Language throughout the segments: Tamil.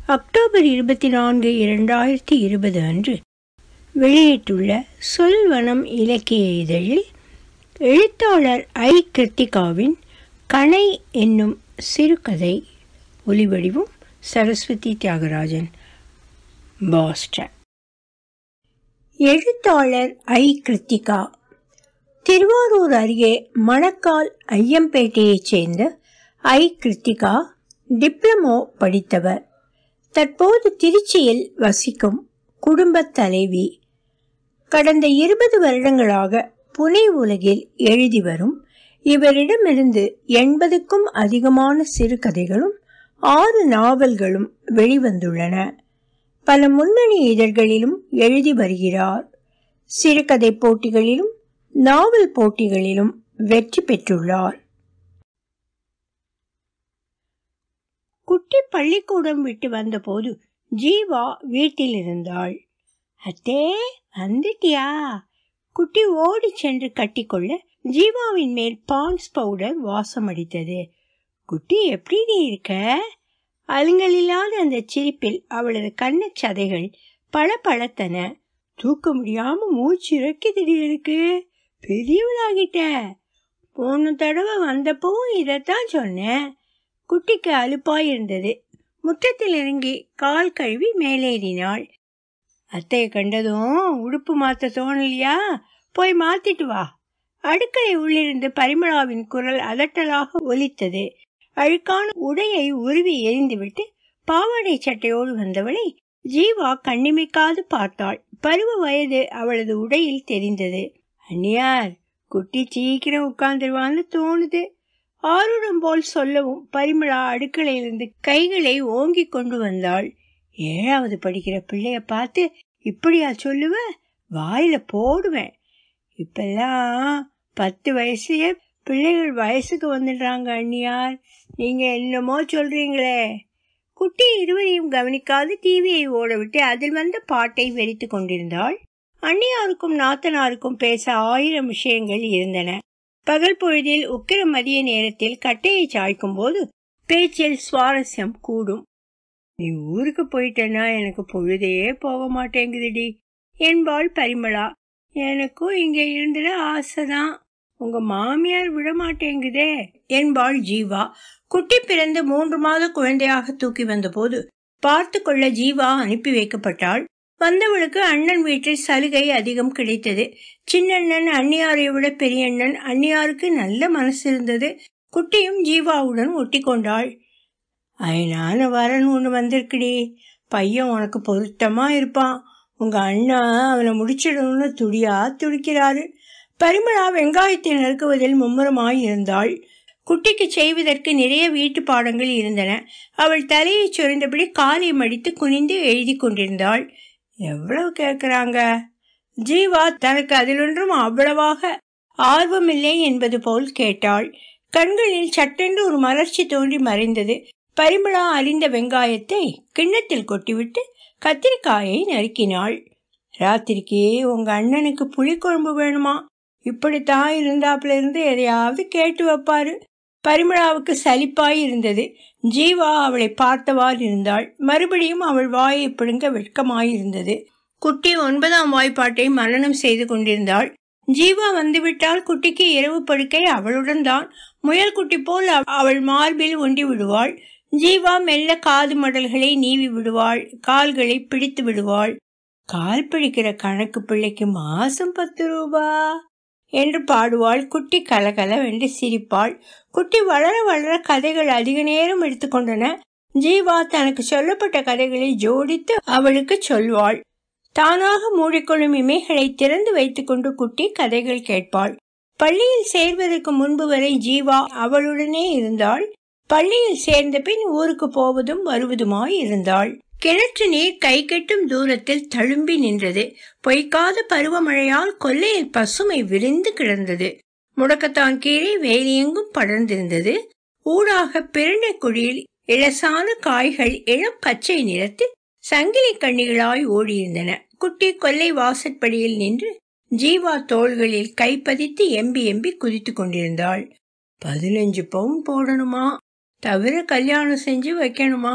அக்டோபர் இருபத்தி நான்கு இரண்டாயிரத்தி இருபது அன்று வெளியிட்டுள்ள சொல்வனம் இலக்கிய இதழில் எழுத்தாளர் ஐ கிருத்திகாவின் கணை என்னும் சிறுகதை ஒலிவடிவும் சரஸ்வதி தியாகராஜன் பாஸ்டன் எழுத்தாளர் ஐ கிருத்திகா திருவாரூர் அருகே மணக்கால் ஐயம்பேட்டையைச் சேர்ந்த ஐ கிருத்திகா டிப்ளமோ படித்தவர் தற்போது திருச்சியில் வசிக்கும் குடும்பத் தலைவி கடந்த இருபது வருடங்களாக புனை உலகில் எழுதி வரும் இவரிடமிருந்து எண்பதுக்கும் அதிகமான சிறுகதைகளும் ஆறு நாவல்களும் வெளிவந்துள்ளன பல முன்னணி இதழ்களிலும் எழுதி வருகிறார் சிறுகதை போட்டிகளிலும் நாவல் போட்டிகளிலும் வெற்றி பெற்றுள்ளார் குட்டி பள்ளிக்கூடம் விட்டு வந்தபோது ஜீவா வீட்டில் இருந்தாள் அத்தே வந்துட்டியா குட்டி ஓடி சென்று கட்டிக்கொள்ள ஜீவாவின் மேல் பான்ஸ் பவுடர் வாசம் அடித்தது குட்டி எப்படி நீ இருக்க அலுங்கலில்லாத அந்த சிரிப்பில் அவளது கண்ணச் சதைகள் பல பழத்தன தூக்க முடியாம மூச்சு இறக்குதுடி எனக்கு பெரியவளாகிட்ட போன தடவை வந்தப்பவும் இதைத்தான் சொன்னேன் குட்டிக்கு அலுப்பாய் இருந்தது முற்றத்தில் இறங்கி கால் கழுவி மேலேறினாள் அத்தையை கண்டதும் உடுப்பு மாத்த தோணலையா போய் மாத்திட்டு வா அடுக்களை உள்ளிருந்து பரிமளாவின் குரல் அதட்டலாக ஒலித்தது அழுக்கான உடையை உருவி எரிந்துவிட்டு பாவாடை சட்டையோடு வந்தவளை ஜீவா கண்ணிமைக்காது பார்த்தாள் பருவ வயது அவளது உடையில் தெரிந்தது அந்நியார் குட்டி சீக்கிரம் உட்கார்ந்துருவான்னு தோணுது ஆருடம் போல் சொல்லவும் பரிமளா அடுக்கலையிலிருந்து கைகளை ஓங்கி கொண்டு வந்தாள் ஏழாவது படிக்கிற பிள்ளைய பார்த்து இப்படியா சொல்லுவ வாயில போடுவேன் இப்பெல்லாம் பத்து வயசுலயே பிள்ளைகள் வயசுக்கு வந்துடுறாங்க அண்ணியார் நீங்க என்னமோ சொல்றீங்களே குட்டி இருவரையும் கவனிக்காது டிவியை ஓடவிட்டு அதில் வந்த பாட்டை வெறித்து கொண்டிருந்தாள் அண்ணியாருக்கும் நாத்தனாருக்கும் பேச ஆயிரம் விஷயங்கள் இருந்தன பகல் பொழுதில் உக்கிர மதிய நேரத்தில் கட்டையை சாய்க்கும் போது பேச்சில் சுவாரஸ்யம் கூடும் நீ ஊருக்கு போயிட்டேன்னா எனக்கு பொழுதே போக மாட்டேங்குதுடி என்பாள் பரிமளா எனக்கும் இங்க இருந்துட ஆசைதான் உங்க மாமியார் விட மாட்டேங்குதே என்பாள் ஜீவா குட்டி பிறந்து மூன்று மாத குழந்தையாக தூக்கி வந்தபோது பார்த்து கொள்ள ஜீவா அனுப்பி வைக்கப்பட்டாள் வந்தவளுக்கு அண்ணன் வீட்டில் சலுகை அதிகம் கிடைத்தது சின்னண்ணன் அண்ணியாரை விட பெரியண்ணன் அண்ணியாருக்கு நல்ல மனசு இருந்தது குட்டியும் ஜீவாவுடன் ஒட்டி கொண்டாள் அயனான வரன் ஒன்று வந்திருக்குடி பையன் உனக்கு பொருத்தமா இருப்பான் உங்க அண்ணா அவனை முடிச்சிடணும்னு துடியா துடிக்கிறாரு பரிமளா வெங்காயத்தை நறுக்குவதில் மும்முரமாய் இருந்தாள் குட்டிக்கு செய்வதற்கு நிறைய வீட்டு பாடங்கள் இருந்தன அவள் தலையை சொரிந்தபடி காலை மடித்து குனிந்து எழுதி கொண்டிருந்தாள் எவ்வளவு கேட்குறாங்க ஜீவா தனக்கு அதிலொன்றும் அவ்வளவாக ஆர்வமில்லை என்பது போல் கேட்டாள் கண்களில் சட்டென்று ஒரு மலர்ச்சி தோன்றி மறைந்தது பரிமளா அறிந்த வெங்காயத்தை கிண்ணத்தில் கொட்டிவிட்டு கத்திரிக்காயை நறுக்கினாள் ராத்திரிக்கு உங்க அண்ணனுக்கு புளிக்குழம்பு வேணுமா இப்படித்தான் இருந்தாப்புல இருந்து எதையாவது கேட்டு வைப்பாரு பரிமளாவுக்கு சலிப்பாய் இருந்தது ஜீவா அவளை பார்த்தவாறு இருந்தாள் மறுபடியும் அவள் வாயை பிடுங்க வெட்கமாயிருந்தது குட்டி ஒன்பதாம் வாய்ப்பாட்டை மனனம் செய்து கொண்டிருந்தாள் ஜீவா வந்துவிட்டால் குட்டிக்கு இரவு படுக்கை அவளுடன் தான் முயல் குட்டி போல் அவள் மார்பில் ஒண்டி விடுவாள் ஜீவா மெல்ல காது மடல்களை நீவி விடுவாள் கால்களை பிடித்து விடுவாள் கால் பிடிக்கிற கணக்கு பிள்ளைக்கு மாசம் பத்து ரூபா என்று பாடுவாள் குட்டி கலகலவென்று சிரிப்பாள் குட்டி வளர வளர கதைகள் அதிக நேரம் எடுத்துக்கொண்டன ஜீவா தனக்கு சொல்லப்பட்ட கதைகளை ஜோடித்து அவளுக்கு சொல்வாள் தானாக மூடிக்கொள்ளும் இமைகளை திறந்து வைத்துக்கொண்டு குட்டி கதைகள் கேட்பாள் பள்ளியில் சேர்வதற்கு முன்பு வரை ஜீவா அவளுடனே இருந்தாள் பள்ளியில் சேர்ந்த பின் ஊருக்கு போவதும் வருவதுமாய் இருந்தாள் கிணற்று நீர் கை கெட்டும் தூரத்தில் தழும்பி நின்றது பொய்க்காத பருவமழையால் கொல்லையில் பசுமை விரிந்து கிடந்தது முடக்கத்தான் கீழே வேலியெங்கும் படர்ந்திருந்தது ஊடாக பிரண்டை குழியில் இளசான காய்கள் இளம் பச்சை நிறத்தில் சங்கிலி கண்ணிகளாய் ஓடியிருந்தன குட்டி கொல்லை வாசற்படியில் நின்று ஜீவா தோள்களில் கைப்பதித்து எம்பி எம்பி குதித்து கொண்டிருந்தாள் பதினஞ்சு பவுன் போடணுமா தவிர கல்யாணம் செஞ்சு வைக்கணுமா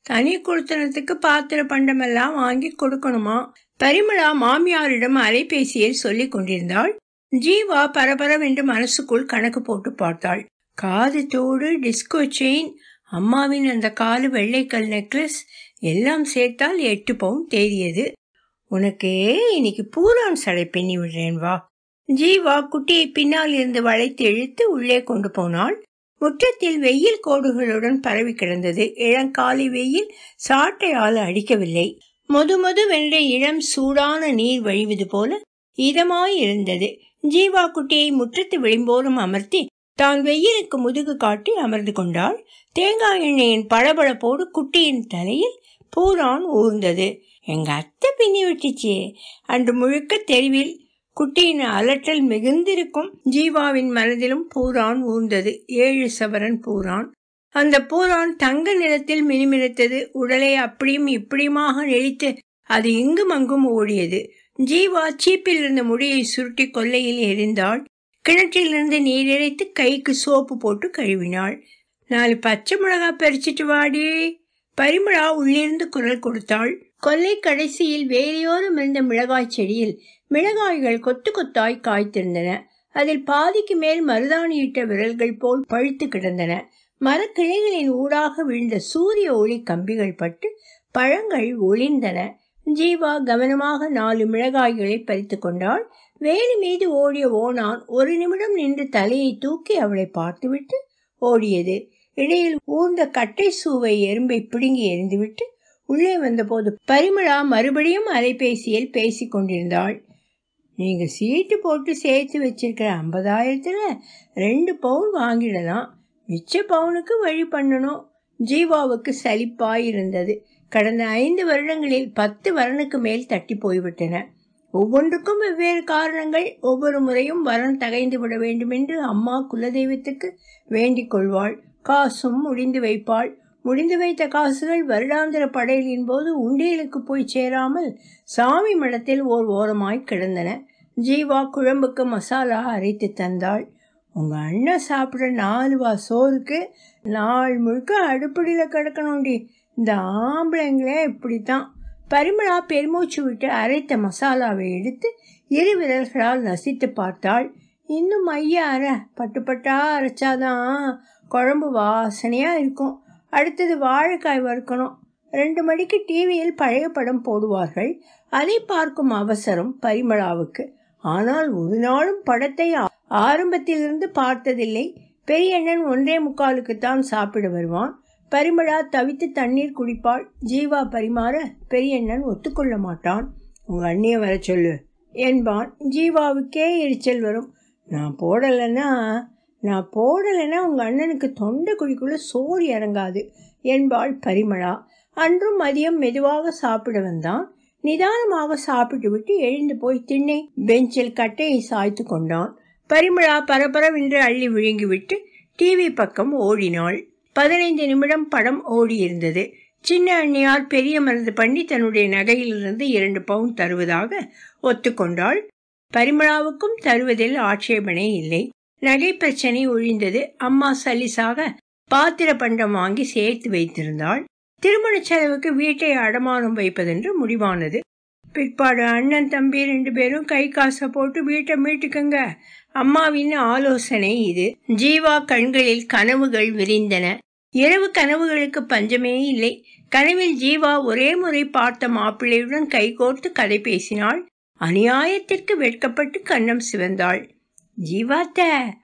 தனி குடுத்தனத்துக்கு பாத்திர பண்டமெல்லாம் வாங்கி கொடுக்கணுமா பரிமளா மாமியாரிடம் அலைபேசியில் சொல்லிக் கொண்டிருந்தாள் ஜீவா பரபரவென்று மனசுக்குள் கணக்கு போட்டு பார்த்தாள் காது தோடு டிஸ்கோ செயின் அம்மாவின் அந்த காலு வெள்ளைக்கல் நெக்லஸ் எல்லாம் சேர்த்தால் எட்டு பவுன் தேறியது உனக்கே இன்னைக்கு பூரான் சடை பின்னி விடுறேன் வா ஜீவா குட்டியை பின்னால் இருந்து வளைத்து இழுத்து உள்ளே கொண்டு போனாள் முற்றத்தில் வெயில் கோடுகளுடன் பரவி கிடந்தது இளங்காலை வெயில் சாட்டையால் அடிக்கவில்லை மொது மொது வென்ற இளம் சூடான நீர் வழிவது போல இதமாய் இருந்தது ஜீவா குட்டியை முற்றத்து விளிம்போரும் அமர்த்தி தான் வெயிலுக்கு முதுகு காட்டி அமர்ந்து கொண்டாள் தேங்காய் எண்ணெயின் பளபளப்போடு குட்டியின் தலையில் பூரான் ஊர்ந்தது எங்க அத்தை பின்னி விட்டுச்சு அன்று முழுக்க தெருவில் குட்டியின் அலற்றல் மிகுந்திருக்கும் ஜீவாவின் மனதிலும் பூரான் ஊர்ந்தது ஏழு சவரன் பூரான் அந்த பூரான் தங்க நிறத்தில் மினுமினுத்தது உடலை அப்படியும் இப்படியுமாக நெளித்து அது இங்கும் அங்கும் ஓடியது ஜீவா சீப்பில் இருந்த முடியை சுருட்டி கொல்லையில் எரிந்தாள் கிணற்றிலிருந்து நீர் இறைத்து கைக்கு சோப்பு போட்டு கழுவினாள் நாலு பச்சை மிளகா பறிச்சிட்டு வாடி பரிமளா உள்ளிருந்து குரல் கொடுத்தாள் கொல்லை கடைசியில் வேலையோரம் இருந்த மிளகாய் செடியில் மிளகாய்கள் கொத்து கொத்தாய் காய்த்திருந்தன அதில் பாதிக்கு மேல் மருதாணியிட்ட விரல்கள் போல் பழுத்து கிடந்தன மரக்கிளைகளின் ஊடாக விழுந்த சூரிய ஒளி கம்பிகள் பட்டு பழங்கள் ஒளிர்ந்தன ஜீவா கவனமாக நாலு மிளகாய்களை பறித்து கொண்டாள் வேலி மீது ஓடிய ஓனான் ஒரு நிமிடம் நின்று தலையை தூக்கி அவளை பார்த்துவிட்டு ஓடியது இடையில் ஊர்ந்த கட்டை சூவை எறும்பை பிடுங்கி எறிந்துவிட்டு உள்ளே வந்தபோது பரிமளா மறுபடியும் அலைபேசியில் பேசிக் கொண்டிருந்தாள் நீங்க சீட்டு போட்டு சேர்த்து வச்சிருக்கிற ஐம்பதாயிரத்துல ரெண்டு பவுன் வாங்கிடலாம் மிச்ச பவுனுக்கு வழி பண்ணணும் ஜீவாவுக்கு சலிப்பாய் இருந்தது கடந்த ஐந்து வருடங்களில் பத்து வரனுக்கு மேல் தட்டி போய்விட்டன ஒவ்வொன்றுக்கும் வெவ்வேறு காரணங்கள் ஒவ்வொரு முறையும் வரன் தகைந்து விட வேண்டும் என்று அம்மா குலதெய்வத்துக்கு வேண்டிக் கொள்வாள் காசும் முடிந்து வைப்பாள் முடிந்து வைத்த காசுகள் வருடாந்திர படையலின் போது உண்டியலுக்கு போய் சேராமல் சாமி மடத்தில் ஓர் ஓரமாய் கிடந்தன ஜீவா குழம்புக்கு மசாலா அரைத்து தந்தாள் உங்க அண்ணன் சாப்பிட்ற நாலு வா சோறுக்கு நாள் முழுக்க அடுப்படியில் கிடக்கணும்டி இந்த ஆம்பளைங்களே இப்படித்தான் பரிமளா பெருமூச்சு விட்டு அரைத்த மசாலாவை எடுத்து இரு விரல்களால் நசித்து பார்த்தாள் இன்னும் மைய அரை பட்டு பட்டா அரைச்சாதான் குழம்பு வாசனையா இருக்கும் அடுத்தது வாழைக்காய் வறுக்கணும் ரெண்டு மணிக்கு டிவியில் பழைய படம் போடுவார்கள் அதை பார்க்கும் அவசரம் பரிமளாவுக்கு ஆனால் ஒரு நாளும் படத்தை ஆரம்பத்திலிருந்து பார்த்ததில்லை பெரியண்ணன் ஒன்றே முக்காலுக்குத்தான் சாப்பிட வருவான் பரிமளா தவித்து தண்ணீர் குடிப்பாள் ஜீவா பரிமாற பெரியண்ணன் ஒத்துக்கொள்ள மாட்டான் உங்க அண்ணிய வர சொல்லு என்பான் ஜீவாவுக்கே எரிச்சல் வரும் நான் போடலைன்னா நான் போடலைன்னா உங்க அண்ணனுக்கு தொண்டை குழிக்குள்ள சோறு இறங்காது என்பாள் பரிமளா அன்றும் மதியம் மெதுவாக சாப்பிட வந்தான் நிதானமாக சாப்பிட்டு விட்டு எழுந்து போய் திண்ணை பெஞ்சில் கட்டையை சாய்த்து கொண்டான் பரிமளா பரபரவென்று அள்ளி விழுங்கிவிட்டு டிவி பக்கம் ஓடினாள் பதினைந்து நிமிடம் படம் ஓடியிருந்தது சின்ன அண்ணியார் பெரிய மருந்து பண்ணி தன்னுடைய நகையிலிருந்து இரண்டு பவுன் தருவதாக ஒத்துக்கொண்டாள் பரிமளாவுக்கும் தருவதில் ஆட்சேபனை இல்லை நகை பிரச்சனை ஒழிந்தது அம்மா சல்லிசாக பாத்திர பண்டம் வாங்கி சேர்த்து வைத்திருந்தாள் திருமண செலவுக்கு வீட்டை அடமானம் வைப்பதென்று முடிவானது பிற்பாடு அண்ணன் தம்பி ரெண்டு பேரும் கை காசை போட்டு வீட்டை மீட்டுக்குங்க அம்மாவின் ஆலோசனை இது ஜீவா கண்களில் கனவுகள் விரிந்தன இரவு கனவுகளுக்கு பஞ்சமே இல்லை கனவில் ஜீவா ஒரே முறை பார்த்த மாப்பிள்ளையுடன் கைகோர்த்து கதை பேசினாள் அநியாயத்திற்கு வெட்கப்பட்டு கன்னம் சிவந்தாள் ஜீவாத்த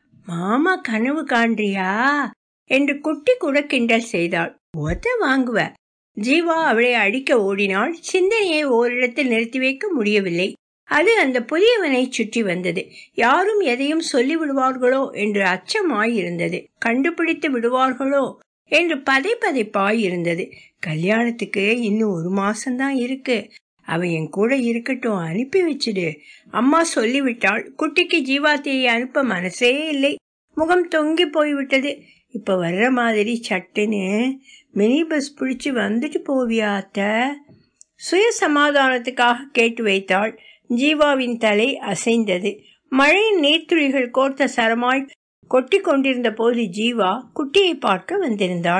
மாமா கனவு காண்றியா என்று குட்டி கூட கிண்டல் செய்தாள் ஒத்த வாங்குவ ஜீவா அவளை அடிக்க ஓடினாள் சிந்தனையை ஓரிடத்தில் நிறுத்தி வைக்க முடியவில்லை அது அந்த புதியவனை சுற்றி வந்தது யாரும் எதையும் சொல்லி விடுவார்களோ என்று அச்சமாய் இருந்தது கண்டுபிடித்து விடுவார்களோ என்று பதை பதைப்பாய் இருந்தது கல்யாணத்துக்கு இன்னும் ஒரு மாசம்தான் இருக்கு அவன் என் கூட இருக்கட்டும் அனுப்பி வச்சிடு அம்மா சொல்லிவிட்டாள் குட்டிக்கு ஜீவாத்தியை அனுப்ப மனசே இல்லை முகம் தொங்கி போய்விட்டது இப்ப வர்ற மாதிரி சட்டுன்னு மினி பஸ் பிடிச்சி வந்துட்டு போவியா அத்த சுய சமாதானத்துக்காக கேட்டு வைத்தாள் ஜீவாவின் தலை அசைந்தது மழையின் நீர்த்துளிகள் கோர்த்த சரமாய் கொட்டி கொண்டிருந்த போது ஜீவா குட்டியை பார்க்க வந்திருந்தாள்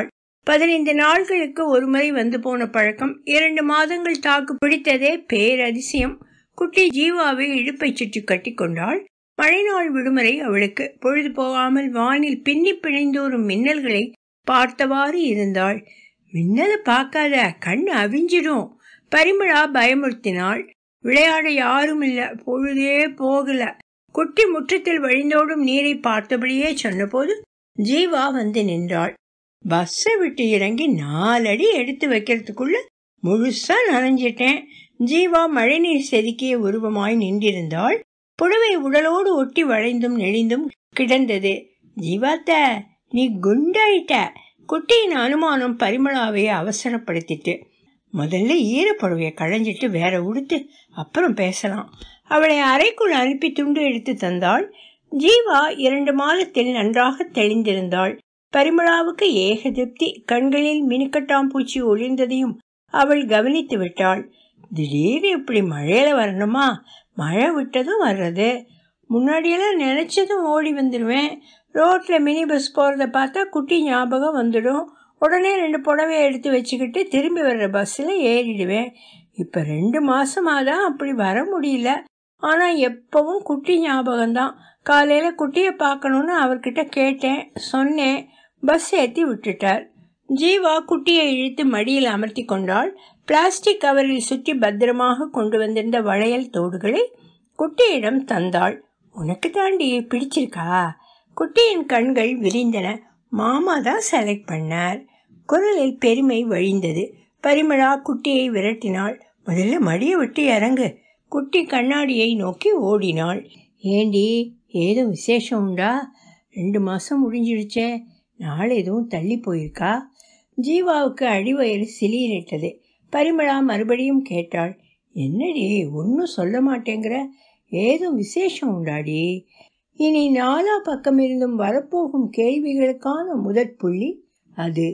பதினைந்து நாட்களுக்கு ஒருமுறை வந்து போன பழக்கம் இரண்டு மாதங்கள் தாக்கு பிடித்ததே பேரதிசயம் குட்டி ஜீவாவை இடுப்பை சுற்றி கட்டி கொண்டாள் மழை நாள் விடுமுறை அவளுக்கு பொழுது போகாமல் வானில் பின்னி பிணைந்தோறும் மின்னல்களை பார்த்தவாறு இருந்தாள் மின்னலை பார்க்காத கண் அவிஞ்சிடும் பரிமளா பயமுறுத்தினாள் விளையாட யாரும் இல்ல பொழுதே போகல குட்டி முற்றத்தில் வழிந்தோடும் நீரை பார்த்தபடியே சொன்னபோது ஜீவா வந்து நின்றாள் பஸ்ஸை விட்டு இறங்கி நாலடி எடுத்து வைக்கிறதுக்குள்ள முழுசா நனைஞ்சிட்டேன் ஜீவா மழைநீர் செதுக்கிய உருவமாய் நின்றிருந்தாள் புடவை உடலோடு ஒட்டி வளைந்தும் நெளிந்தும் கிடந்தது ஜீவாத்த நீ குண்டாயிட்ட குட்டியின் அனுமானம் பரிமளாவை அவசரப்படுத்திட்டு முதல்ல ஈரப்புடவையை களைஞ்சிட்டு வேற உடுத்து அப்புறம் பேசலாம் அவளை அறைக்குள் அனுப்பி துண்டு எடுத்து தந்தாள் ஜீவா இரண்டு மாதத்தில் நன்றாக தெளிந்திருந்தாள் பரிமளாவுக்கு ஏக திருப்தி கண்களில் மினுக்கட்டாம்பூச்சி ஒளிர்ந்ததையும் அவள் கவனித்து விட்டாள் திடீர்னு இப்படி மழையில வரணுமா மழை விட்டதும் வர்றது முன்னாடியெல்லாம் நினைச்சதும் ஓடி வந்துடுவேன் ரோட்ல மினி பஸ் போறத பார்த்தா குட்டி ஞாபகம் வந்துடும் உடனே ரெண்டு புடவையை எடுத்து வச்சுக்கிட்டு திரும்பி வர்ற பஸ்ஸில் ஏறிடுவேன் இப்போ ரெண்டு மாசமாக தான் அப்படி வர முடியல ஆனால் எப்பவும் குட்டி ஞாபகம்தான் காலையில் குட்டியை பார்க்கணுன்னு அவர்கிட்ட கேட்டேன் சொன்னேன் பஸ் ஏற்றி விட்டுட்டார் ஜீவா குட்டியை இழுத்து மடியில் அமர்த்தி கொண்டாள் பிளாஸ்டிக் கவரில் சுற்றி பத்திரமாக கொண்டு வந்திருந்த வளையல் தோடுகளை குட்டியிடம் தந்தாள் உனக்கு தாண்டி பிடிச்சிருக்கா குட்டியின் கண்கள் விரிந்தன மாமா தான் செலக்ட் பண்ணார் குரலில் பெருமை வழிந்தது பரிமளா குட்டியை விரட்டினாள் முதல்ல மடியை விட்டு இறங்கு குட்டி கண்ணாடியை நோக்கி ஓடினாள் ஏண்டி ஏதோ விசேஷம் உண்டா ரெண்டு மாதம் முடிஞ்சிடுச்சே நாள் எதுவும் தள்ளி போயிருக்கா ஜீவாவுக்கு அடிவயிறு சிலியிட்டது பரிமளா மறுபடியும் கேட்டாள் என்னடி ஒன்றும் சொல்ல மாட்டேங்கிற ஏதோ விசேஷம் உண்டாடி இனி நாலா பக்கம் இருந்தும் வரப்போகும் கேள்விகளுக்கான முதற் புள்ளி அது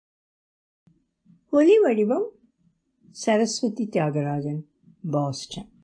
ஒலி வடிவம் சரஸ்வதி தியாகராஜன் பாஸ்டன்